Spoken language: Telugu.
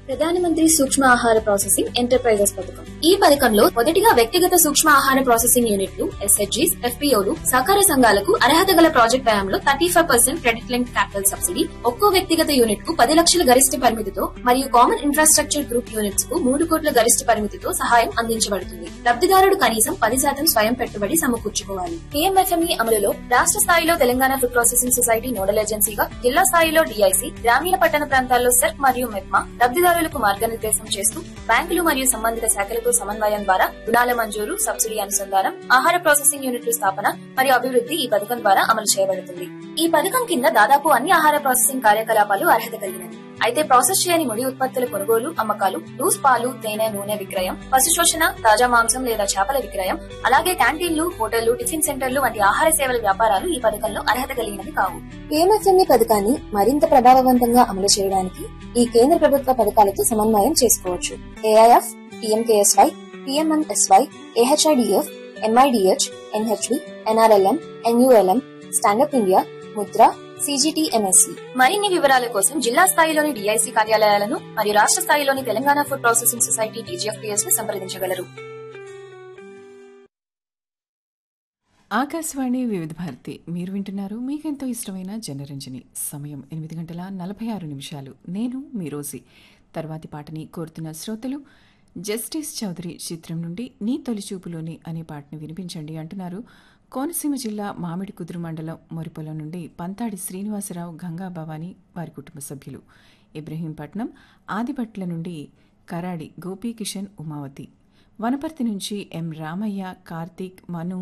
ప్రధానమంత్రి సూక్ష్మ ఆహార ప్రాసెసింగ్ ఎంటర్ప్రైజెస్ పథకం ఈ పథకంలో మొదటిగా వ్యక్తిగత సూక్ష్మ ఆహార ప్రాసెసింగ్ యూనిట్లు ఎస్హెచ్జీస్ ఎఫ్పీఓలు సహకార సంఘాలకు అర్హత గల ప్రాజెక్ట్ వ్యయంలో thirty five percent credit link capital subsidy ఒక్కో వ్యక్తిగత యూనిట్ కు పది లక్షల గరిష్ట పరిమితితో మరియు కామన్ ఇన్ఫ్రాస్ట్రక్చర్ గ్రూప్ యూనిట్స్ కు మూడు కోట్ల గరిష్ట పరిమితితో సహాయం అందించబడుతుంది లబ్ధిదారుడు కనీసం పది శాతం స్వయం పెట్టుబడి సమకూర్చుకోవాలి కేఎంఎఫ్ఎంఈ అమలులో రాష్ట్ర స్థాయిలో Telangana food processing society nodal ఏజెన్సీగా జిల్లా స్థాయిలో డిఐసి గ్రామీణ పట్టణ ప్రాంతాల్లో సెర్క్ మరియు మెప్మా లబ్ధిదారులకు మార్గనిర్దేశం చేస్తూ బ్యాంకులు మరియు సంబంధిత శాఖలతో సమన్వయం ద్వారా రుణాల మంజూరు సబ్సిడీ అనుసంధానం ఆహార ప్రాసెసింగ్ యూనిట్ల స్థాపన మరియు అభివృద్ధి ఈ పథకం ద్వారా అమలు చేయబడుతుంది ఈ పథకం కింద దాదాపు అన్ని ఆహార ప్రాసెసింగ్ కార్యకలాపాలు అర్హత కలిగినవి అయితే ప్రాసెస్ చేయని ముడి ఉత్పత్తుల కొనుగోలు అమ్మకాలు లూస్ పాలు తేనె నూనె విక్రయం పశు శోషణ తాజా మాంసం లేదా చేపల విక్రయం అలాగే క్యాంటీన్లు హోటళ్లు టిఫిన్ సెంటర్లు వంటి ఆహార సేవల వ్యాపారాలు ఈ పథకంలో అర్హత కలిగినవి కావు పిఎంఎఫ్ఎంఈ పథకాన్ని మరింత ప్రభావవంతంగా అమలు చేయడానికి ఈ కేంద్ర ప్రభుత్వ పథకాలతో సమన్వయం చేసుకోవచ్చు AIF PMKSY PMNSY AHIDF MIDH NHV NRLM NULM stand up India Mudra CGTMSC మరిన్ని వివరాల కోసం జిల్లా స్థాయిలోని డిఐసి కార్యాలయాలను మరియు రాష్ట్ర స్థాయిలోని Telangana food processing society TGFPS ను సంప్రదించగలరు ఆకాశవాణి వివిధ భారతి మీరు వింటున్నారు మీకెంతో ఇష్టమైన జనరంజని సమయం ఎనిమిది గంటల నలభై ఆరు నిమిషాలు నేను మీ రోజీ తర్వాతి పాటని కోరుతున్న శ్రోతలు జస్టిస్ చౌదరి చిత్రం నుండి నీ తొలి చూపులోని అనే పాటను వినిపించండి అంటున్నారు కోనసీమ జిల్లా మామిడి కుదురు మండలం మొరిపొలం నుండి పంతాడి శ్రీనివాసరావు గంగా భవాని వారి కుటుంబ సభ్యులు ఇబ్రహీంపట్నం ఆదిభట్ల నుండి కరాడి గోపీకిషన్ ఉమావతి వనపర్తి నుంచి ఎం రామయ్య కార్తీక్ మను